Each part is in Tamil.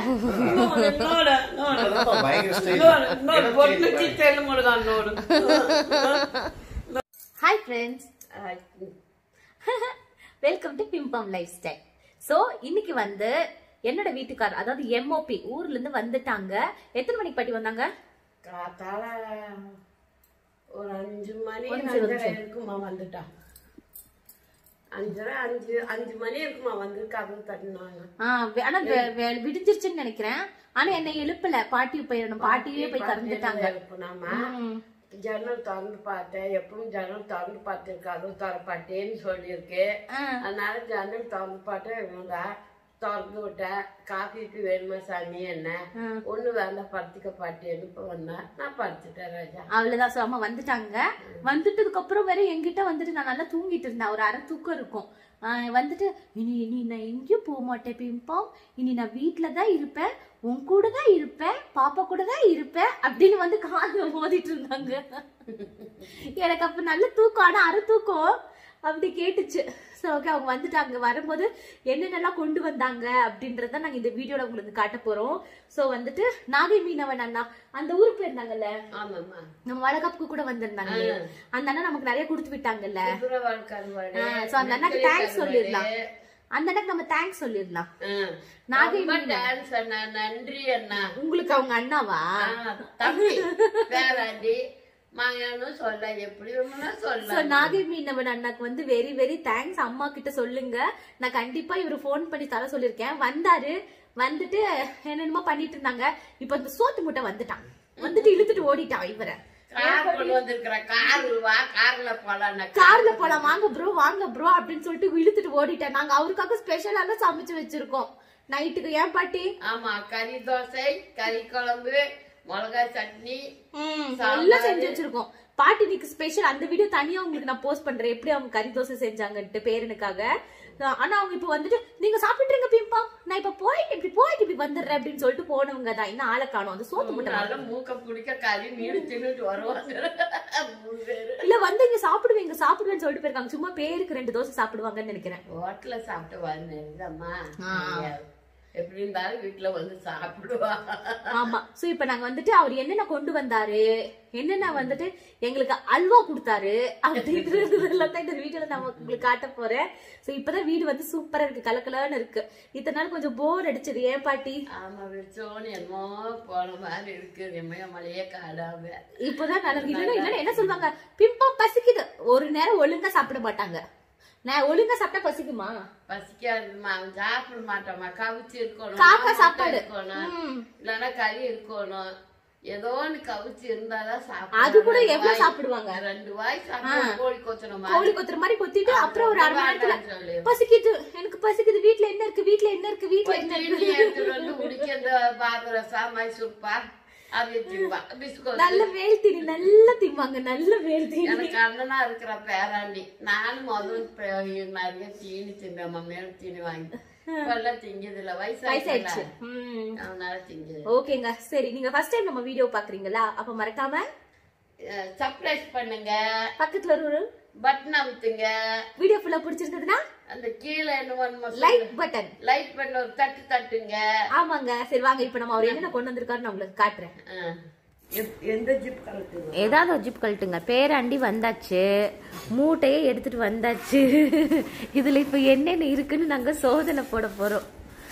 ನೋಡು ನೋಡು ನೋಡು ಅದಪ್ಪ ಭಯಂಕರ style. ನೋಡು ನೋಡು ಬೊಟ್ಟು ಚಿಟ್ಟೆಲ್ಲ ಮುಳುಗ ನೋಡು hi friends welcome to Bimbam lifestyle so இன்னைக்கு வந்து என்னோட வீட்டுக்கார் அதாவது எம்ஓபி ஊர்ல இருந்து வந்துட்டாங்க எத்தனை மணிக்கு பாட்டி வந்தாங்க காத்தால ஒரு அஞ்சு மணி ஒரு நிமிஷம், ஒரு அஞ்சரை நிமிஷம். இருக்குமா வந்துட்டா அஞ்சரை அஞ்சு அஞ்சு மணி இருக்குமா வந்து கதவு தட்டினாங்க ஆ, வெ- ஆனா வெ- வெ- விடிஞ்சிருச்சுன்னு நினைக்கிறேன் ஆனா என்னை எழுப்பல பாட்டி போயிடணும் பாட்டியே போய் திறந்துட்டாங்க எழுப்புனாமா ம். ஜன்னல் திறந்து பார்த்தேன் எப்பவும் ஜன்னல் திறந்து பார்த்து கதவு திறப்பாட்டேன்னு சொல்லியிருக்கு ஆ. அதனால ஜன்னல் திறந்து பார்த்தேன் இவங்க திறந்து விட்டேன் காஃபிக்கு வேணுமா சாமி என்ன ஒண்ணு வேண்டாம் படுத்துக்க பாட்டின்னு இப்ப வந்தேன் நான் படுத்துட்டேன் ராஜா அவ்வளவுதான் so அம்மா வந்துட்டாங்க வந்துட்டதுக்கு அப்புறம் வேற என்கிட்ட வந்துட்டு நான் நல்லா தூங்கிட்டு இருந்தேன் ஒரு அரை தூக்கம் இருக்கும் ஆஹ் வந்துட்டு இனி இனி நான் எங்கேயும் போக மாட்டேன் பிம்பம் இனி நான் வீட்ல தான் இருப்பேன் உன் கூட தான் இருப்பேன் பாப்பா கூட தான் இருப்பேன் அப்படின்னு வந்து காதுல மோதிட்டு இருந்தாங்க எனக்கு அப்ப நல்ல தூக்கம் ஆனா அரை தூக்கம் அப்படி கேட்டுச்சு ஸோ ஓகே அவங்க வந்துட்டாங்க வரும்போது என்னென்னலாம் கொண்டு வந்தாங்க அப்படின்றத நாங்க இந்த வீடியோல உங்களுக்கு காட்ட போறோம் ஸோ வந்துட்டு நாகை மீனவன் அண்ணா அந்த ஊருக்கு போயிருந்தாங்கல்ல ஆமாம்மா நம்ம வளகாப்புக்கு கூட வந்திருந்தாங்க அந்த அண்ணா நமக்கு நிறைய கொடுத்து விட்டாங்கல்ல சுப்ரவாள் கருவாடு சோ அந்த அண்ணாக்கு தேங்க்ஸ் சொல்லிடலாம் அந்த அண்ணாக்கு நம்ம தேங்க்ஸ் சொல்லிடலாம் நாகை ரொம்ப டான்ஸ் அண்ணா நன்றி அண்ணா உங்களுக்கு அவங்க அண்ணாவா ஆ, தம்பி பேராண்டி மகனும் சொல்ல எப்படி வேணும்னா சோ சொல்ல நாகை மீனவன் அண்ணாக்கு வந்து வெரி வெரி தேங்க்ஸ் அம்மா கிட்ட சொல்லுங்க நான் கண்டிப்பா இவரு ஃபோன் பண்ணி தர சொல்லிருக்கேன் வந்தாரு வந்துட்டு என்னென்னமோ பண்ணிட்டு இருந்தாங்க இப்ப இந்த சோத்து முட்டை வந்துட்டான் வந்துட்டு இழுத்துட்டு ஓடிட்டான் இவரை கார் கொண்டு வந்திருக்கிற கார் வா கார்ல போலாம் கார்ல போலாம் வாங்க ப்ரோ வாங்க ப்ரோ அப்படின்னு சொல்லிட்டு இழுத்துட்டு ஓடிட்டேன் நாங்க அவருக்காக ஸ்பெஷலால சமைச்சு வச்சிருக்கோம் நைட்டுக்கு ஏன் பாட்டி ஆமா கறி தோசை கறி குழம்பு மிளகாய் சட்னி எல்லாம் செஞ்சு வச்சிருக்கோம் பாட்டி இன்னைக்கு ஸ்பெஷல் அந்த வீடியோ தனியா உங்களுக்கு நான் போஸ்ட் பண்றேன் எப்படி அவங்க கறி தோசை செஞ்சாங்கன்ட்டு பேரனுக்காக ஆனா அவங்க இப்ப வந்துட்டு நீங்க சாப்பிட்டுறீங்க பிம்பா நான் இப்ப போயிட்டு இப்படி போயிட்டு இப்படி வந்துடுறேன் அப்படின்னு சொல்லிட்டு போனவங்க தான் இன்னும் ஆளை காணும் அந்த சோத்து முட்டை நல்ல மூக்க பிடிக்க கறி மீன் தின்னுட்டு வருவாங்க மூணு பேரு இல்ல வந்து இங்க சாப்பிடுவீங்க சாப்பிடுவேன்னு சொல்லிட்டு போயிருக்காங்க சும்மா பேருக்கு ரெண்டு தோசை சாப்பிடுவாங்கன்னு நினைக்கிறேன் ஹோட்டல்ல சாப்பிட்டு வந்தேன்மா ஆ. எப்படி இருந்தாலும் வீட்டுல வந்து சாப்பிடுவா ஆமா சோ இப்ப நாங்க வந்துட்டு அவர் என்னென்ன கொண்டு வந்தாரு என்னென்ன வந்துட்டு எங்களுக்கு அல்வா கொடுத்தாரு அப்படின்றதெல்லாம் தான் இந்த வீடியோல நான் உங்களுக்கு காட்ட போறேன் சோ இப்பதான் வீடு வந்து சூப்பரா இருக்கு கலக்கலன்னு இருக்கு இத்தனை நாள் கொஞ்சம் போர் அடிச்சது ஏன் பாட்டி ஆமா வச்சோன்னு என்னமோ போன மாதிரி இருக்கு இமயமலையே காடாம இப்பதான் நல்லா இருக்கு இல்லைன்னா இல்லைன்னா என்ன சொல்லுவாங்க பிம்பம் பசிக்குது ஒரு நேரம் ஒழுங்கா சாப்பிட மாட்டாங்க நான் ஒழுங்கா சாப்பிட்டா பசிக்குமா பசிக்காதுமா சாப்பிட மாட்டோமா கவிச்சு இருக்கணும் காக்கா முட்டை சாப்பாடு. இருக்கணும் ம். இல்லைன்னா கறி இருக்கணும் ஏதோ ஒண்ணு கவிச்சு இருந்தாதான் அது கூட சாப்பிடுவாங்க. எவ்வளவு வாய்- சாப்பிடுவாங்க ரெண்டு வாய் சாப்பிடுவோம் கோழி கொத்தணும் கோழி கொத்துற மாதிரி கொத்திட்டு அப்புறம் ஒரு அரை மணி நேரத்துல வேண்டாம்னு சொல்லி. பசிக்குது எனக்கு பசிக்குது வீட்ல என்ன இருக்கு வீட்ல என்ன இருக்கு வீட்ல என்ன தீனி இருக்கு எடுத்துட்டு வந்து குடிக்க இந்த பாதுரசா மைசூர் பாக் அது திம்பா பிஸ்கோட் நல்ல வேல் தீனி நல்லா திம்பாங்க நல்ல வேல் தீனி எனக்கு அண்ணனா இருக்கிற பேராண்டி நானும் முதல் பே- நிறைய தீனி தின்பேன் மேல தீனி வாங்கி இப்பெல்லாம் திங்குது இல்ல வயசாயிடுச்சு வயசாயிடுச்சு ம். அதனால திங்குது ஓகேங்க சரி நீங்க ஃபர்ஸ்ட் டைம் நம்ம வீடியோ பாக்குறீங்களா அப்ப மறக்காம சர்ப்ரைஸ் பண்ணுங்க பக்கத்துல ஒரு பட்டன் அமுத்துங்க வீடியோ ஃபுல்லா பிடிச்சிருந்ததுன்னா அந்த கீழே என்ன லைக் பட்டன் லைட் பண்ண ஒரு தட்டு தட்டுங்க ஆமாங்க சரி வாங்க இப்ப நம்ம அவர் என்னென்ன கொண்டு வந்திருக்காரு நான் உங்களுக்கு காட்டுறேன் ஆ. எப்- எந்த ஜிப் கலக்குது ஏதாவது ஒரு ஜிப் கழட்டுங்க பேராண்டி வந்தாச்சு மூட்டையே எடுத்துட்டு வந்தாச்சு இதுல இப்ப என்னென்ன இருக்குன்னு நாங்க சோதனை போட போறோம்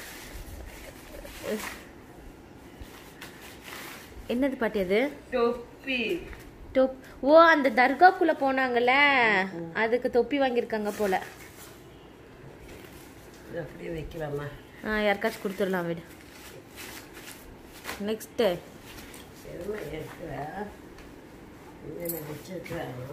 என்னது பாட்டி அது தொப்பி தொப் ஓ அந்த தர்காக்குள்ள போனாங்கல்ல அதுக்கு தொப்பி வாங்கியிருக்காங்க போல இது அப்படியே வைக்கலாமா ஆ யாருக்காச்சும் கொடுத்துடலாம் விடு நெக்ஸ்ட்டு எதுவும் இருக்கிறா என்னென்ன வச்சிருக்கிறாரோ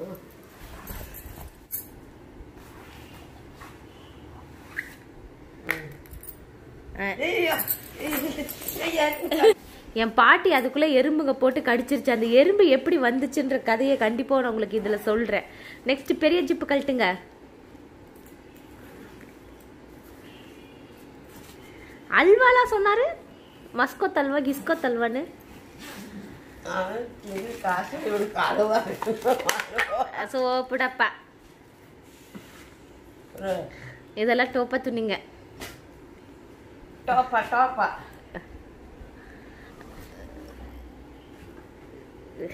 ஐயோ ஐயா என் பாட்டி அதுக்குள்ள எறும்புங்க போட்டு கடிச்சிருச்சு அந்த எறும்பு எப்படி வந்துச்சுன்ற கதையை கண்டிப்பா நான் உங்களுக்கு இதுல சொல்றேன் நெக்ஸ்ட் பெரிய ஜிப்பு கழட்டுங்க அல்வாலா சொன்னாரு மஸ்கோ தல்வா கிஸ்கோ தல்வான்னு அவன் இது காசு இவனுக்கு அளவா சோப்பு டப்பா இதெல்லாம் டோப்பா துணிங்க டோப்பா டோப்பா இருக்கு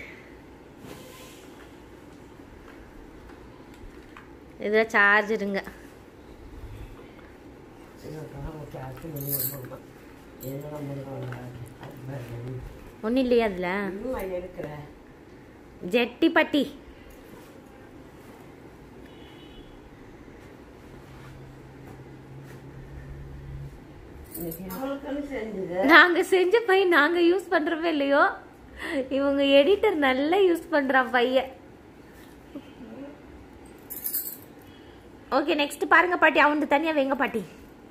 இதில் சார்ஜருங்க ஒன்றும் இல்லையா அதில் இருக்கிறேன் ஜெட்டி பட்டி இவங்களுக்குன்னு செஞ்சது நாங்க செஞ்ச பை நாங்க யூஸ் பண்றோமே இல்லையோ இவங்க எடிட்டர் நல்லா யூஸ் பண்றான் பையன் ஓகே நெக்ஸ்ட் பாருங்க பாட்டி அவனுக்கு தனியா வைங்க பாட்டி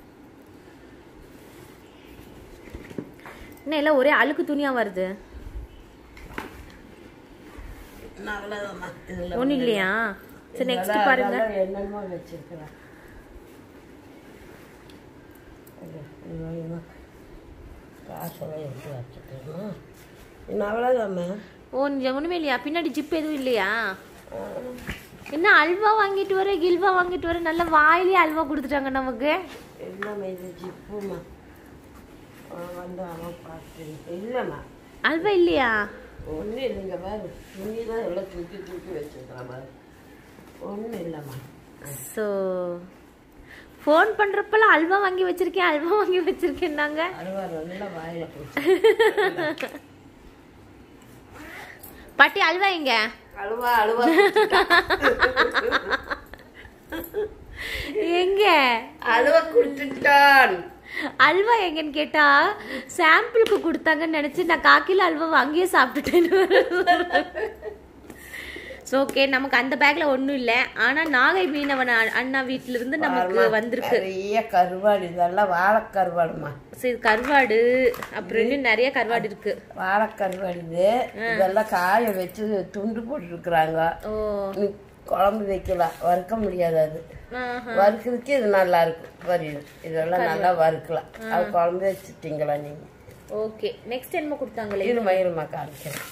என்ன எல்லாம் ஒரே அழுக்கு துணியா வருது நான் அவ்வளவுதாம்மா. இதுல ஒன்றும் இல்லையா சரி நெக்ஸ்ட் இதெல்லாம் பாருங்க அதெல்லாம் என்னென்னமோ வச்சிருக்கிறேன் இது, இது வேணுமா? காசெல்லாம் எடுத்து வச்சுக்கணும் இன்னும் அவ்வளோதாம்மா ஓ நீ ஒண்ணுமே இல்லையா பின்னாடி ஜிப் எதுவும் இல்லையா என்ன அல்வா வாங்கிட்டு வர கில்வா வாங்கிட்டு வர நல்ல வாயிலே அல்வா கொடுத்துட்டாங்க நமக்கு இல்லைம்மா இது ஜிப்புமா வந்து அவன் பார்த்து இல்லைம்மா அல்வா இல்லையா ஒன்றும் இல்லைங்க பாரு துணி தான் எல்லாம் தூக்கி தூக்கி வச்சுருக்கிறேன் பாரு ஒன்றும் இல்லைம்மா ஸோ ஃபோன் பண்ணுறப்பெல்லாம் அல்வா வாங்கி வச்சிருக்கேன் அல்வா வாங்கி வச்சிருக்கேன்னாங்க அருவா நல்லா வாயில் போச்சு பாட்டி அல்வா எங்க அழுவா அழுவா எங்க அழுவா கொடுத்துட்டான் அல்வா எங்கன்னு கேட்டா சாம்பிளுக்கு கொடுத்தாங்கன்னு நினைச்சு நான் காக்கில அல்வா வாங்கியே சாப்பிட்டுட்டேன்னு ஸோ ஓகே நமக்கு அந்த பேக்ல ஒன்றும் இல்லை ஆனா நாகை மீனவன் அ- அண்ணா வீட்ல இருந்து நமக்கு வந்திருக்கு நிறைய கருவாடு இதெல்லாம் வாழைக்கருவாடுமா சரி கருவாடு அப்புறம் இன்னும் நிறைய கருவாடு இருக்கு வாழைக்கருவாடு இது இதெல்லாம் காய வச்சு துண்டு போட்டுருக்குறாங்க ஓ நீ குழம்பு வைக்கலாம் வறுக்க முடியாது அது ஆஹா. வறுக்கிறதுக்கு இது நல்லா இருக்கும் வரியுது இதெல்லாம் நல்லா வறுக்கலாம் அது குழம்பு வச்சுட்டீங்களா நீங்க ஓகே நெக்ஸ்ட் என்னமோ கொடுத்தாங்களே இது மயிலுமா காமிக்கிறேன்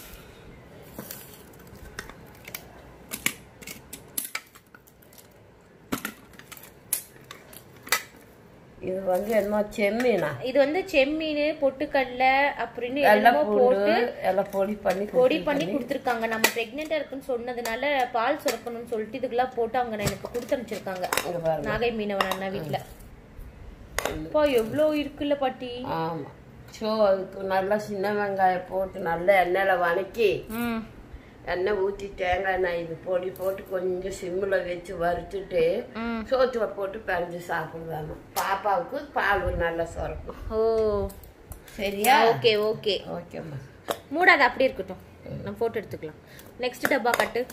இது வந்து என்னமோ செம்மீனா இது வந்து செம்மீன் பொட்டுக்கடலை அப்புறம் இன்னும் எல்லாம் என்னமோ பூண்டு போட்டு எல்லாம் பொடி பண்ணி பொடி பண்ணி கொடுத்துருக்காங்க நம்ம பிரெக்னெண்டா இருக்குன்னு சொன்னதுனால பால் சுரக்கணும்னு சொல்லிட்டு இதுக்கெல்லாம் போட்டு அவங்க எனக்கு கொடுத்து அனுப்பிச்சிருக்காங்க இங்க பாருங்க நாகை மீனவன் அண்ணா வீட்ல அப்பா எவ்வளோ இருக்குல்ல பாட்டி ஆமா ஸோ அதுக்கு நல்லா சின்ன வெங்காயம் போட்டு நல்லா எண்ணெயில வதக்கி ம் எண்ணெய் ஊற்றி தேங்காய் எண்ணெய் இது பொடி போட்டு கொஞ்சம் சிம்மில் வச்சு வறுத்துட்டு ம். சோத்துல போட்டு பிறந்து சாப்பிடுவாங்க பாப்பாவுக்கு பால் நல்லா சுரக்கும் ஓ சரியா ஓகே ஓகே ஓகேம்மா மூடாது அப்படியே இருக்கட்டும் நம்ம போட்டோ எடுத்துக்கலாம் நெக்ஸ்ட் டப்பா கட்டு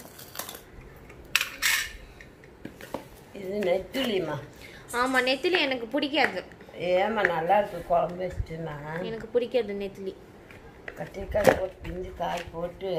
இது நெத்துலிம்மா ஆமா நெத்திலி எனக்கு பிடிக்காது ஏம்மா நல்லா இருக்கு குழம்பு வச்சுட்டுனா எனக்கு பிடிக்காது நெத்திலி கத்திரிக்காய் போட்டு பிஞ்சு காய் போட்டு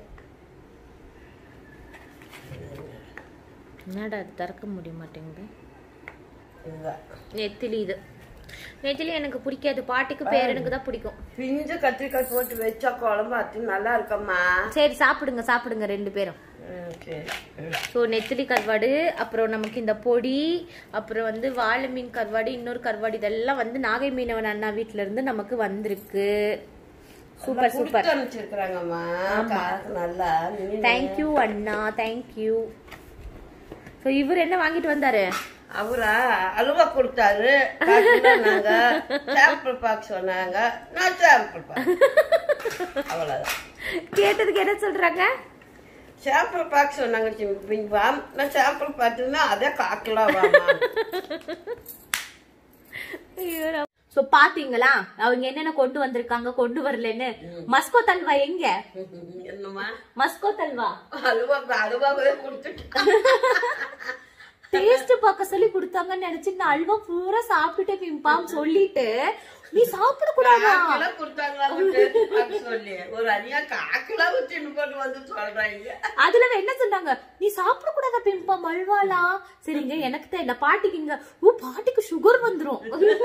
என்னடா அது திறக்க முடிய மாட்டேங்குது இதுதான் நெத்திலி இது நெத்திலி எனக்கு பிடிக்காது பாட்டிக்கு பேரனுக்கு தான் பிடிக்கும் பிஞ்சு கத்திரிக்காய் போட்டு வச்சா குழம்பு அது நல்லா இருக்கம்மா சரி சாப்பிடுங்க சாப்பிடுங்க ரெண்டு பேரும் ம், சரி ம். ஸோ நெத்திலி கருவாடு அப்புறம் நமக்கு இந்த பொடி அப்புறம் வந்து வாழை மீன் கருவாடு இன்னொரு கருவாடு இதெல்லாம் வந்து நாகை மீனவன் அண்ணா வீட்ல இருந்து நமக்கு வந்திருக்கு சூப்பர் சூப்பர் கொடுத்து அனுப்பிச்சிருக்கிறாங்கம்மா காசு நல்லா நீ தேங்க்யூ அண்ணா தேங்க்யூ ஸோ இவர் என்ன வாங்கிட்டு வந்தாரு அவரா அலுவா கொடுத்தாரு காசுல நாங்க சாம்பிள் பாக் சொன்னாங்க நான் சாம்பிள் பாக் அவ்வளவுதான் கேட்டதுக்கு என்ன சொல்றாங்க சாம்பிள் பாக் சொன்னாங்க பிங்பாம் நான் சாம்பிள் பார்த்துன்னா அதே காக்கலாம் வாமா சோ பாத்தீங்களா அவங்க என்னென்ன கொண்டு வந்திருக்காங்க கொண்டு வரலன்னு மஸ்கோ தல்வா எங்க என்னம்மா மஸ்கோ தல்வா அலுவா அலுவாவே கொடுத்துட்டு டேஸ்ட் பார்க்க சொல்லி கொடுத்தாங்கன்னு நினைச்சு நான் அல்வா பூரா சாப்பிட்டுட்டு பிம்பாம் சொல்லிட்டு நீ சாப்பிட கூடாதா காக்கிலாம் கொடுத்தாங்களா taste பார்க்க சொல்லி ஒரு அரியா காக்கிலாம் வச்சுன்னு போட்டு வந்து சொல்றாங்க அதுல அவ என்ன சொன்னாங்க நீ சாப்பிட கூடாதா பிம்பம் அல்வாலா சரிங்க எனக்கு தான் இல்ல பாட்டிக்குங்க ஓ பாட்டிக்கு சுகர் வந்துரும்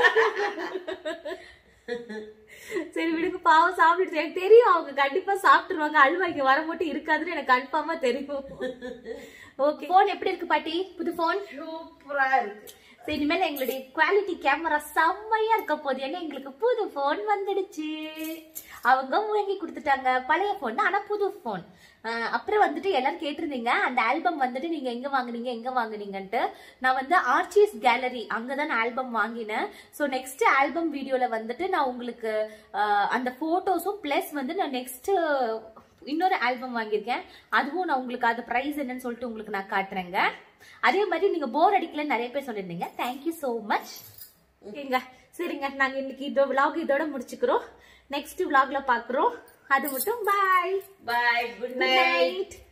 சரி விடுங்க பாவம் சாப்பிட்டு எனக்கு தெரியும் அவங்க கண்டிப்பா சாப்பிட்டுருவாங்க அல்வா இங்க வர மட்டும் இருக்காதுன்னு எனக்கு கன்ஃபார்மா தெரியும் ஓகே போன் எப்படி இருக்கு பாட்டி புது போன் சூப்பரா இருக்கு So, இனிமேல் எங்களுடைய குவாலிட்டி கேமரா செம்மையா இருக்க போகுது ஏன்னா எங்களுக்கு புது போன் வந்துடுச்சு அவங்க வாங்கி கொடுத்துட்டாங்க பழைய போன் ஆனா புது போன் அப்புறம் வந்துட்டு எல்லாரும் கேட்டிருந்தீங்க அந்த ஆல்பம் வந்துட்டு நீங்க எங்க வாங்குனீங்க எங்க வாங்குனீங்கன்ட்டு நான் வந்து ஆர்ச்சிஸ் கேலரி அங்கதான் ஆல்பம் வாங்கினேன் ஸோ நெக்ஸ்ட் ஆல்பம் வீடியோல வந்துட்டு நான் உங்களுக்கு அஹ், அந்த போட்டோஸும் பிளஸ் வந்து நான் நெக்ஸ்ட் இன்னொரு ஆல்பம் வாங்கியிருக்கேன் அதுவும் நான் உங்களுக்கு அது ப்ரைஸ் என்னன்னு சொல்லிட்டு உங்களுக்கு நான் காட்டுறேங்க அதே மாதிரி நீங்க போர் அடிக்கல நிறைய பேர் சொல்லியிருந்தீங்க தேங்க்யூ ஸோ மச் சரிங்க சரிங்க நாங்க இன்னைக்கு இதோ விலாக் இதோட முடிச்சுக்கிறோம் நெக்ஸ்ட் விலாக்ல பாக்குறோம் அது மட்டும் bye bye good good night